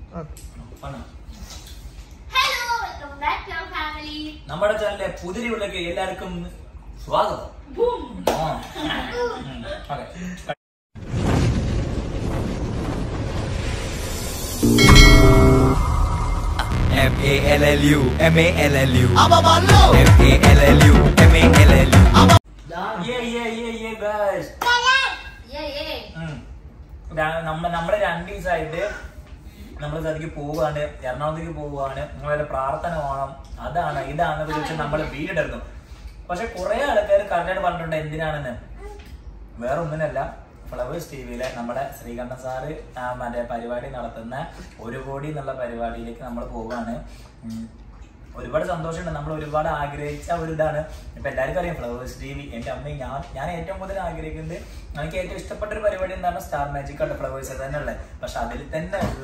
Okay പറഞ്ഞോ. Hello welcome back to our family നമ്മുടെ ചാനലിലെ പുതിയ വീട്ടിലേക്ക് എല്ലാവർക്കും സ്വാഗതം ആ. ഉം. Okay. M A L L U M A L L U M A L L U M A L L U Yeah, yeah, yeah, yeah, guys. Yeah yeah ഉം. ര- നമ്മ നമ്മള് രണ്ട് ദിവസമായിട്ട് നമ്മൾ അതിലേക്ക് പോവുകയാണ് എറണാകുളത്തേക്ക് പോവുകയാണ് നിങ്ങളുടെ പ്രാർത്ഥന വേണം അതാണ് ഇതാണ് ചോദിച്ചാൽ നമ്മൾ വീടെടുന്നു പക്ഷെ കുറെ ആൾക്കാർ കറക്റ്റായിട്ട് പറഞ്ഞിട്ടുണ്ട് എന്തിനാണെന്ന് വേറെ ഒന്നിനല്ല ഫ്ലവേഴ്സ് ടി വിയിലെ നമ്മുടെ ശ്രീകണ്ഠൻ സാറ് ആ, മറ്റേ പരിപാടി നടത്തുന്ന ഒരു കോടി എന്നുള്ള പരിപാടിയിലേക്ക് നമ്മൾ പോവുകയാണ് ഉം. ഒരുപാട് സന്തോഷമുണ്ട് നമ്മൾ ഒരുപാട് ആഗ്രഹിച്ച ഒരു ഇതാണ് ഇപ്പൊ എല്ലാവർക്കും അറിയാം ഫ്ലവേഴ്സ് ടി വി എന്റെ അമ്മയും ഞാൻ ഞാൻ ഏറ്റവും കൂടുതൽ ആഗ്രഹിക്കുന്നത് എനിക്ക് ഏറ്റവും ഇഷ്ടപ്പെട്ട ഒരു പരിപാടി എന്താണ് സ്റ്റാർ മാജിക് ഉണ്ട് ഫ്ലവേഴ്സ് തന്നെ ഉള്ളത് പക്ഷെ അതിൽ തന്നെ ഉള്ള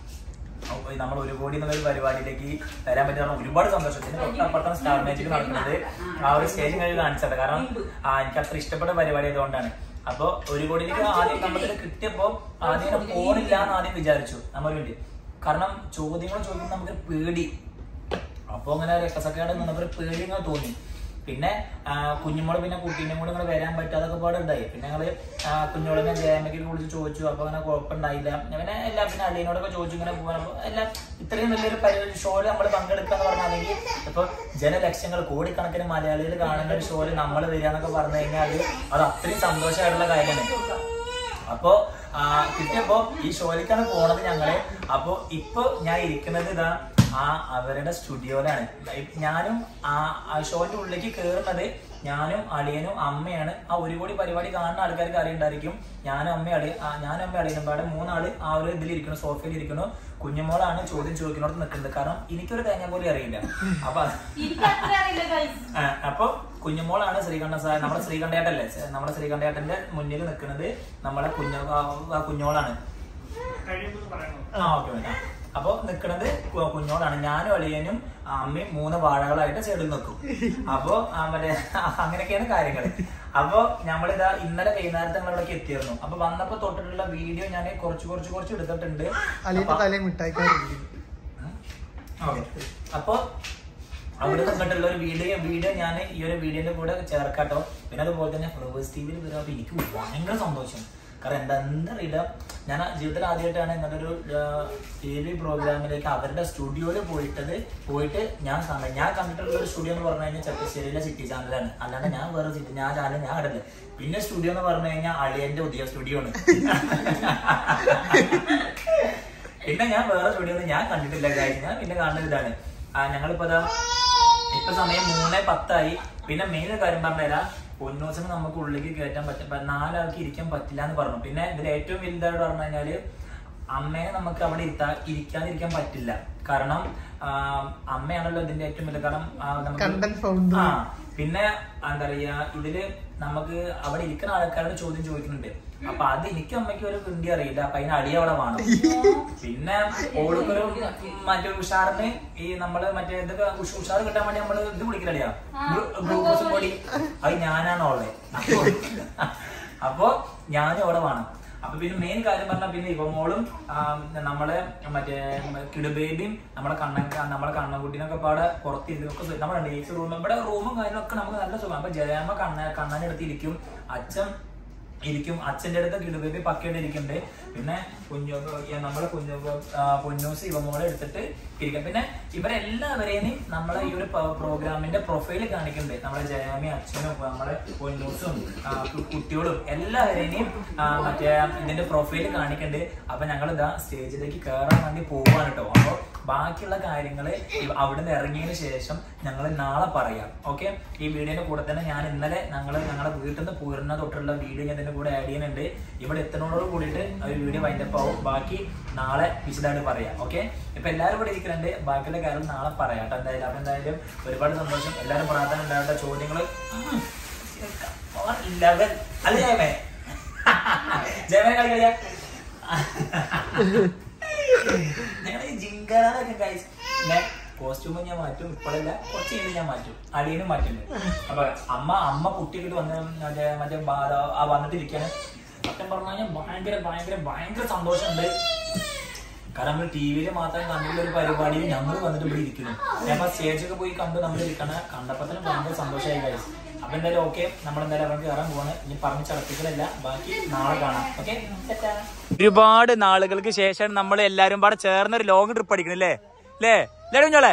നമ്മൾ ഒരു കോടി എന്നുള്ള ഒരു പരിപാടിയിലേക്ക് വരാൻ പറ്റുന്ന ഒരുപാട് സന്തോഷം ഇതിന് തൊട്ടപ്പുറത്താണ് സ്റ്റാർ മാജിക് നടക്കുന്നത് ആ ഒരു സ്റ്റേജ് കഴിഞ്ഞ് കാണിച്ചത് കാരണം ആ, എനിക്ക് അത്ര ഇഷ്ടപ്പെട്ട പരിപാടി ആയതുകൊണ്ടാണ് അപ്പൊ ഒരു കോടിയിലേക്ക് ആദ്യം നമുക്ക് കിട്ടിയപ്പോ ആദ്യം ഞാൻ പോണില്ല എന്ന് ആദ്യം വിചാരിച്ചു നമ്മൾ വേണ്ടി കാരണം ചോദ്യങ്ങൾ ചോദിക്കുമ്പോൾ നമുക്ക് പേടി അപ്പൊ അങ്ങനെ രക്തസക്കയുടെ നിന്നപ്പോ ഒരു പേടി ഇങ്ങനെ തോന്നി പിന്നെ ആ, കുഞ്ഞുമോള് പിന്നെ കുട്ടീനെ കൂടെ ഇങ്ങനെ വരാൻ പറ്റാതൊക്കെ പാടെ ഉണ്ടായി പിന്നെ ഞങ്ങള് ആ, കുഞ്ഞോളിനെ ജയമയ്ക്ക് വിളിച്ച് ചോദിച്ചു അപ്പൊ അങ്ങനെ കുഴപ്പമുണ്ടായില്ല പിന്നെ എല്ലാ പിന്നെ അലീനോടൊക്കെ ചോദിച്ചു ഇങ്ങനെ പോകാൻ അപ്പൊ എല്ലാം ഇത്രയും വലിയൊരു പരിപാടി ഷോയിൽ നമ്മൾ പങ്കെടുക്കാന്ന് പറഞ്ഞാൽ ഇപ്പൊ ജനലക്ഷങ്ങൾ കോടിക്കണക്കിന് മലയാളികൾ കാണുന്ന ഒരു ഷോയിൽ നമ്മൾ വരിക എന്നൊക്കെ പറഞ്ഞു കഴിഞ്ഞാൽ അത് അത് അത്രയും സന്തോഷമായിട്ടുള്ള കാര്യമാണ് അപ്പോ ആ, കിട്ടിയപ്പോ ഈ ഷോയിലേക്കാണ് പോണത് ഞങ്ങള് അപ്പോ ഇപ്പൊ ഞാൻ ഇരിക്കുന്നത് ഇതാ ആ അവരുടെ സ്റ്റുഡിയോയിലാണ് ഞാനും ആ ആ ഷോന്റെ ഉള്ളിലേക്ക് കയറുന്നത് ഞാനും അളിയനും അമ്മയാണ് ആ ഒരു കോടി പരിപാടി കാണുന്ന ആൾക്കാർക്ക് അറിയണ്ടായിരിക്കും ഞാനും അമ്മ അളി ആ, ഞാനും അമ്മ അളിയനും പാടെ മൂന്നാള് ആ ഒരു ഇതിലിരിക്കണു സോഫയിൽ ഇരിക്കണു കുഞ്ഞുമോളാണ് ചോദ്യം ചോദിക്കുന്നിടത്ത് നിൽക്കുന്നത് കാരണം എനിക്കൊരു തേങ്ങ പോലും അറിയില്ല അപ്പൊ എനിക്ക് അത്ര അറിയില്ല ഗൈസ് ആ, അപ്പൊ കുഞ്ഞുമോളാണ് ശ്രീകണ്ഠൻ സാർ നമ്മുടെ ശ്രീകണ്ഠേട്ടല്ലേ നമ്മുടെ ശ്രീകണ്ഠേട്ടന്റെ മുന്നിൽ നിൽക്കുന്നത് നമ്മളെ കുഞ്ഞു ആ, ആ കുഞ്ഞോളാണ് ആ ഓക്കെ ഓക്കെ അപ്പൊ നിൽക്കുന്നത് കുഞ്ഞോളാണ് ഞാനും അളിയനും അമ്മയും മൂന്ന് വാഴകളായിട്ട് സൈഡിൽ നിൽക്കും അപ്പൊ ആ, മറ്റേ അങ്ങനെയൊക്കെയാണ് കാര്യങ്ങൾ അപ്പൊ നമ്മളിതാ ഇന്നലെ വൈകുന്നേരത്തെ ഞങ്ങളിവിടേക്ക് എത്തിയിരുന്നു അപ്പൊ വന്നപ്പോ തൊട്ടിട്ടുള്ള വീഡിയോ ഞാൻ കുറച്ച് കുറച്ച് കുറച്ച് എടുത്തിട്ടുണ്ട് അലിന്റെ അപ്പൊ- തലയും മിഠായിക്കാരില്ല ഓക്കെ അപ്പൊ അവിടെ നിന്നിട്ടുള്ള ഒരു വീഡിയോ വീഡിയോ ഞാൻ ഈ ഒരു വീഡിയോന്റെ കൂടെ ചേർക്കാട്ടോ പിന്നെ അതുപോലെ തന്നെ ഫ്ലവേഴ്സ് ടി വിയിൽ വരുമ്പോൾ എനിക്ക് ഭയങ്കര സന്തോഷം കാരണം എന്താ എന്താ അറിയില്ല ഞാൻ ജീവിതത്തിൽ ആദ്യമായിട്ടാണ് ഇങ്ങനത്തെ ഒരു ടി വി പ്രോഗ്രാമിലേക്ക് അവരുടെ സ്റ്റുഡിയോയിൽ പോയിട്ടത് പോയിട്ട് ഞാൻ കണ്ട ഞാൻ കണ്ടിട്ടുള്ള ഒരു സ്റ്റുഡിയോ എന്ന് പറഞ്ഞു കഴിഞ്ഞാൽ ചെറുപ്പശ്ശേരിയിലെ സിറ്റി ചാനലാണ് അല്ലാണ്ട് ഞാൻ വേറെ സിറ്റി ഞാൻ ചാനൽ ഞാൻ കണ്ടില്ല പിന്നെ സ്റ്റുഡിയോ എന്ന് പറഞ്ഞു കഴിഞ്ഞാൽ അളിയന്റെ ഉദയ സ്റ്റുഡിയോ ആണ് പിന്നെ ഞാൻ വേറെ സ്റ്റുഡിയോ ഒന്നും ഞാൻ കണ്ടിട്ടില്ല കാര്യം ഞാൻ പിന്നെ കാണുന്നത് ഇതാണ് ആ, ഞങ്ങളിപ്പോ ദാ ഇപ്പൊ സമയം മൂന്ന് പത്തായി പിന്നെ മെയിൻ കാര്യം പറഞ്ഞുതരാം പൊന്നൂസിന് നമുക്ക് ഉള്ളിലേക്ക് കയറ്റാൻ പറ്റും നാലാൾക്ക് ഇരിക്കാൻ പറ്റില്ല എന്ന് പറഞ്ഞു പിന്നെ ഇതിൽ ഏറ്റവും വലുതായിട്ട് പറഞ്ഞു കഴിഞ്ഞാല് അമ്മയെ നമുക്ക് അവിടെ ഇരുത്താ ഇരിക്കാതിരിക്കാൻ പറ്റില്ല കാരണം ആ, അമ്മയാണല്ലോ ഇതിന്റെ ഏറ്റവും വലിയ കാരണം ആ, Content നമുക്ക് founder. ആ പിന്നെ എന്താ പറയാ ഇതില് നമുക്ക് അവിടെ ഇരിക്കുന്ന ആൾക്കാരോട് ചോദ്യം ചോദിക്കുന്നുണ്ട് അപ്പൊ അത് എനിക്ക് അമ്മയ്ക്ക് ഒരു പിണ്ടി അറിയില്ല അപ്പൊ അതിന് അടി അവിടെ വേണം പിന്നെ ഓൾക്കൊരു മറ്റേ ഉഷാറിന് ഈ നമ്മള് മറ്റേ എന്തൊക്കെ ഉഷ- ഉഷാർ കിട്ടാൻ വേണ്ടി നമ്മള് ഇത് കുടിക്കലടിയാ ഗ്ലൂക്കോസ് പൊടി അത് ഞാനാണ് ഉള്ളത് അപ്പൊ ഞാനും അവിടെ വേണം അപ്പൊ പിന്നെ മെയിൻ കാര്യം പറഞ്ഞാൽ പിന്നെ ഇവ മോളും ആം, നമ്മളെ മറ്റേ കിടുബേബിയും നമ്മളെ കണ്ണൻ നമ്മളെ കണ്ണൻകുട്ടീനൊക്കെ പാടെ പുറത്തിരുന്നൊക്കെ നമ്മുടെ ഏസി റൂം ഇവിടെ റൂമും കാര്യങ്ങളൊക്കെ നമുക്ക് നല്ല സുഖം അപ്പൊ ജയമ്മ കണ്ണ കണ്ണനെടുത്ത് ഇരിക്കും അച്ഛൻ ഇരിക്കും അച്ഛന്റെ അടുത്ത് കിടുബേബി പക്കയുടെ ഇരിക്കുന്നുണ്ട് പിന്നെ കുഞ്ഞു നമ്മളെ കുഞ്ഞു ആ, പൊന്നൂസ് ഇവമോളെ എടുത്തിട്ട് ഇരിക്കും പിന്നെ ഇവരെല്ലാവരെയും നമ്മളെ ഈ ഒരു പ- പ്രോഗ്രാമിന്റെ പ്രൊഫൈൽ കാണിക്കുന്നുണ്ട് നമ്മളെ ജയാമി അച്ഛനും നമ്മളെ പൊന്നൂസും ആ, കു- കുട്ടികളും എല്ലാവരെയും ആ, മറ്റേ ഇതിന്റെ പ്രൊഫൈൽ കാണിക്കുന്നുണ്ട് അപ്പൊ ഞങ്ങൾ ഇതാ സ്റ്റേജിലേക്ക് കയറാൻ വേണ്ടി പോവാണ് കേട്ടോ അപ്പൊ ബാക്കിയുള്ള കാര്യങ്ങള് ഇവ- അവിടുന്ന് ഇറങ്ങിയതിന് ശേഷം ഞങ്ങൾ നാളെ പറയാം ഓക്കെ ഈ വീഡിയോന്റെ കൂടെ തന്നെ ഞാൻ ഇന്നലെ ഞങ്ങൾ ഞങ്ങളുടെ വീട്ടിൽ നിന്ന് പൂർണ്ണ തൊട്ടുള്ള വീഡിയോ ഞാൻ ഇതിന്റെ കൂടെ ആഡ് ചെയ്യുന്നുണ്ട് ഇവിടെ എത്തുന്നതോട് കൂടിയിട്ട് ആ ഒരു വീഡിയോ വൈൻഡപ്പ് ആവും ബാക്കി നാളെ വിശദമായിട്ട് പറയാം ഓക്കെ ഇപ്പൊ എല്ലാവരും ഇവിടെ ഇരിക്കുന്നുണ്ട് ബാക്കിയുള്ള കാര്യം നാളെ പറയാം കേട്ടോ എന്തായാലും അപ്പൊ എന്തായാലും ഒരുപാട് സന്തോഷം എല്ലാവരും പ്രാർത്ഥന ഉണ്ടാവട്ടെ ചോദ്യങ്ങള് ലെവൽ അല്ല ജയമേ ജയമേ കളി കളിയാ ഞങ്ങള് ഈ ജിങ്കാനൊക്കെ ഗൈസ് കോസ്റ്റ്യൂമും ഞാൻ മാറ്റും ഇപ്പോഴല്ല കുറച്ച് കഴിഞ്ഞ് ഞാൻ മാറ്റും അടിയനും മാറ്റുന്നുണ്ട് അപ്പൊ അമ്മ അമ്മ കുട്ടിക്കിട്ട് വന്ന് മറ്റേ മറ്റേ ബാ- ആ വന്നിട്ടിരിക്കാണ് സത്യം പറഞ്ഞു കഴിഞ്ഞാൽ ഭയങ്കര ഭയങ്കര ഭയങ്കര സന്തോഷമുണ്ട് കാരണം നമ്മൾ ടി വിയിൽ മാത്രം കണ്ടിട്ടുള്ള ഒരു പരിപാടിയിൽ ഞങ്ങൾ വന്നിട്ട് ഇവിടെ ഇരിക്കുന്നു ഞാൻ സ്റ്റേജൊക്കെ പോയി കണ്ടു നമ്മൾ ഇരിക്കണ കണ്ടപ്പോൾ തന്നെ ഭയങ്കര സന്തോഷമായി guys. അപ്പൊ എന്തായാലും ഓക്കെ നമ്മൾ എന്തായാലും അവിടെ കയറാൻ പോവാണ് ഇനി പറഞ്ഞ് ചടപ്പിക്കലല്ല ബാക്കി നാളെ കാണാം ഓക്കെ ഒരുപാട് നാളുകൾക്ക് ശേഷം നമ്മൾ എല്ലാരും പാടെ ചേർന്ന് ഒരു ലോങ് ട്രിപ്പ് അടിക്കണല്ലേ അല്ലേ അല്ലേ കുഞ്ഞോളെ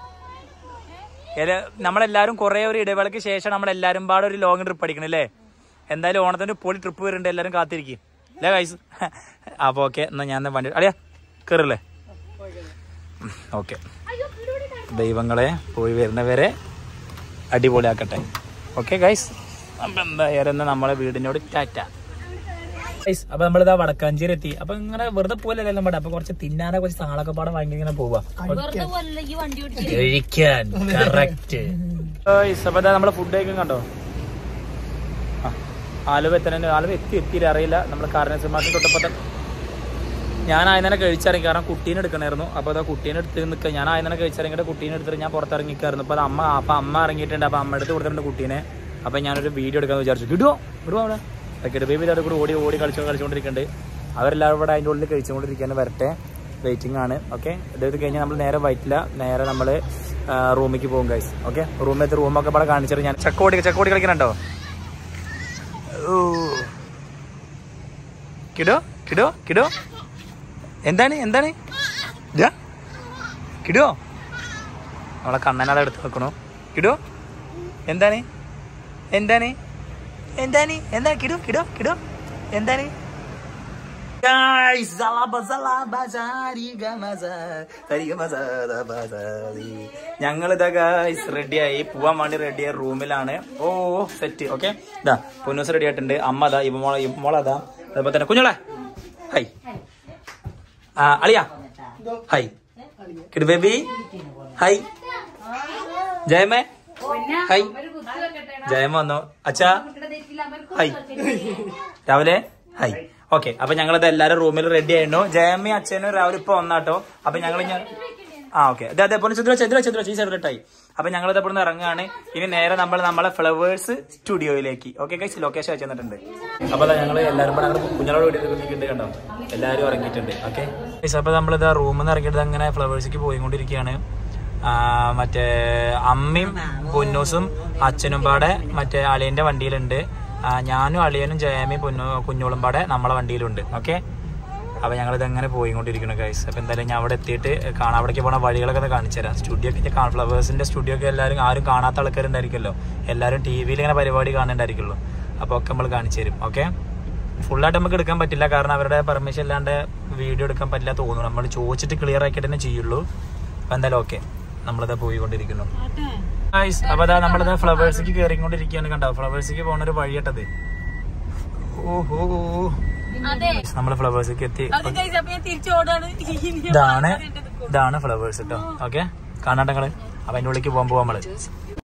ഏത് നമ്മളെല്ലാരും കുറെ ഒരു ഇടവേളയ്ക്ക് ശേഷം നമ്മളെല്ലാരും പാടെ ഒരു ലോങ് ട്രിപ്പ് അടിക്കണല്ലേ എന്തായാലും ഓണത്തിന് പൊളി ട്രിപ്പ് വരുന്നുണ്ട് എല്ലാരും കാത്തിരിക്കും അല്ലേ കൈസ് അപ്പൊ ഓക്കെ എന്നാ ഞാൻ എന്നാ വണ്ടി അടിയാ കയറില്ലേ ഓക്കെ ദൈവങ്ങളെ പോയി വരുന്നവരെ അടിപൊളിയാക്കട്ടെ ഓക്കെ ഗൈസ് അപ്പൊ എന്തായാലും എന്നാ നമ്മളെ വീടിനോട് ടാറ്റ ഗൈസ് അപ്പൊ നമ്മളിതാ വടക്കാഞ്ചേരി എത്തി അപ്പൊ ഇങ്ങനെ വെറുതെ പോലല്ലേ നമ്മുടെ അപ്പൊ കുറച്ച് തിന്നാനെ കുറച്ച് സാധനമൊക്കെ പാടെ വാങ്ങി ഇങ്ങനെ പോവാ കഴിക്കാൻ കറക്റ്റ് അപ്പൊ ഇതാ നമ്മളെ ഫുഡ് കഴിക്കാൻ കണ്ടോ ആ, ആലുവ എത്തണ ആലുവ എത്തി എത്തിയില്ല അറിയില്ല നമ്മൾ കാരണസിമാർക്ക് തൊട്ടപ്പോ തന്നെ ഞാൻ ആദ്യം തന്നെ കഴിച്ചിറങ്ങി കാരണം കുട്ടീനെ എടുക്കണമായിരുന്നു അപ്പോൾ അതാ കുട്ടീനെ എടുത്ത് നിൽക്കുക ഞാൻ ആദ്യം തന്നെ കഴിച്ചിറങ്ങിയിട്ട് കുട്ടീനെ എടുത്തിട്ട് ഞാൻ പുറത്തിറങ്ങിക്കായിരുന്നു അപ്പോൾ അത് അമ്മ അപ്പം അമ്മ ഇറങ്ങിയിട്ടുണ്ട് അപ്പോൾ അമ്മ എടുത്ത് കൊടുത്തിട്ടുണ്ട് കുട്ടീനെ അപ്പോൾ ഞാനൊരു വീഡിയോ എടുക്കാമെന്ന് വിചാരിച്ചു കിടുവോ കിടുവോ അവിടെ കിടു ബേബി ഇതവിടെ കൂടെ ഓടി ഓടി കളിച്ചോ കളിച്ചുകൊണ്ടിരിക്കുന്നുണ്ട് അവരെല്ലാവരും ഇവിടെ അതിൻ്റെ ഉള്ളിൽ കഴിച്ചുകൊണ്ടിരിക്കുകയാണ് വരട്ടെ വെയിറ്റിംഗ് ആണ് ഓക്കെ ഇത് കഴിഞ്ഞാൽ നമ്മൾ നേരെ വൈറ്റില്ല നേരെ നമ്മൾ റൂമിലേക്ക് പോകും ഗൈസ് ഓക്കെ റൂമിലത്തെ റൂമൊക്കെ ഇവിടെ കാണിച്ചിട്ട് ഞാൻ ചക്കോടി ചക്കോടി കളിക്കുന്നുണ്ടോ ഓ കിടോ കിടോ കിടോ എന്താണ് എന്താണ് ഇതാ കിടോ നമ്മളെ കണ്ണനാടെ എടുത്ത് വെക്കണു കിടോ എന്താണ് എന്താണ് എന്താണ് എന്താ കിടോ കിടോ കിടോ എന്താണ് Guys, zalaba zalaba zariga maza, zariga maza da baza di. ഞങ്ങളിതാ ഗൈസ് റെഡിയായി പോവാൻ വേണ്ടി റെഡിയായ റൂമിലാണ് ഓ സെറ്റ് ഓക്കെ ഇതാ പൊന്നൂസ് റെഡി ആയിട്ടുണ്ട് അമ്മ അതാ ഇവമോള ഇവമോളതാ അതുപോലെ തന്നെ കുഞ്ഞോളെ ഹൈ ആ അളിയ ഹൈ കിട് ബേബി ഹൈ ജയമേ ഹൈ ജയമ വന്നോ അച്ഛാ ഹൈ രാവിലെ ഹൈ ഓക്കെ അപ്പൊ ഞങ്ങളിത് എല്ലാരും റൂമിൽ റെഡി ആയിരുന്നു ജയമ്മയും അച്ഛനും രാവിലെ ഇപ്പൊ വന്നാട്ടോ അപ്പൊ ഞങ്ങൾ ഞാൻ ആ ഓക്കെ അതെ അതേപോലെ ചന്ദ്ര ചന്ദ്ര ചന്ദ്ര ഈ സൈഡിലോട്ടായി അപ്പൊ ഞങ്ങൾ ഇതേപോലെ നിന്ന് ഇറങ്ങുകയാണ് ഇനി നേരെ നമ്മൾ നമ്മളെ ഫ്ലവേഴ്സ് സ്റ്റുഡിയോയിലേക്ക് ഓക്കെ കൈസ് ലൊക്കേഷൻ അയച്ചു തന്നിട്ടുണ്ട് അപ്പൊ ഞങ്ങൾ എല്ലാവരും കൂടെ ഞങ്ങൾ കുഞ്ഞുങ്ങളോട് വീട്ടിൽ നിൽക്കുന്നുണ്ട് കണ്ടോ എല്ലാവരും ഇറങ്ങിയിട്ടുണ്ട് ഓക്കെ അപ്പൊ നമ്മളിത് റൂമിൽ നിന്ന് ഇറങ്ങിയിട്ട് അങ്ങനെ ഫ്ലവേഴ്സിലേക്ക് പോയിക്കൊണ്ടിരിക്കുകയാണ് ആ, മറ്റേ അമ്മയും പൊന്നൂസും അച്ഛനും പാടെ മറ്റേ അളിയന്റെ വണ്ടിയിലുണ്ട് ആ, ഞാനും അളിയനും ജയമയും പൊന്നു കുഞ്ഞോളും പാടെ നമ്മളെ വണ്ടിയിലുണ്ട് ഓക്കെ അപ്പൊ ഞങ്ങൾ ഇതങ്ങനെ പോയിക്കൊണ്ടിരിക്കുന്നു ഗൈസ് അപ്പൊ എന്തായാലും ഞാൻ അവിടെ എത്തിയിട്ട് കാണാൻ അവിടേക്ക് പോണ വഴികളൊക്കെ ഒന്ന് കാണിച്ചു തരാം സ്റ്റുഡിയോ ഒക്കെ ഫ്ലവേഴ്സിന്റെ സ്റ്റുഡിയോ ഒക്കെ എല്ലാവരും ആരും കാണാത്ത ആൾക്കാരുണ്ടായിരിക്കുമല്ലോ എല്ലാവരും ടി വിയിൽ ഇങ്ങനെ പരിപാടി കാണുന്നുണ്ടായിരിക്കുമല്ലോ അപ്പൊ ഒക്കെ നമ്മൾ കാണിച്ചു തരും ഓക്കെ ഫുള്ളായിട്ട് നമുക്ക് എടുക്കാൻ പറ്റില്ല കാരണം അവരുടെ പെർമിഷൻ ഇല്ലാണ്ട് വീഡിയോ എടുക്കാൻ പറ്റില്ല തോന്നുന്നു നമ്മൾ ചോദിച്ചിട്ട് ക്ലിയർ ആക്കിയിട്ട് തന്നെ ചെയ്യുള്ളൂ അപ്പൊ എന്തായാലും ഓക്കെ നമ്മളിതാ പോയിക്കൊണ്ടിരിക്കുന്നു Guys, അപ്പൊ അതാ നമ്മളിതാ ഫ്ലവേഴ്സിക്ക് കയറിക്കൊണ്ടിരിക്കുകയാണ് കണ്ടോ ഫ്ലവേഴ്സിക്ക് പോകുന്ന ഒരു വഴിയട്ടത് ഓഹോ നമ്മള് ഫ്ലവേഴ്സിക്ക് എത്തി ഇതാണ് ഇതാണ് ഫ്ലവേഴ്സ് കേട്ടോ ഓക്കെ കാണാട്ടെ നിങ്ങള് അപ്പൊ അതിന്റെ ഉള്ളിലേക്ക് പോകാൻ പോവാ നമ്മള്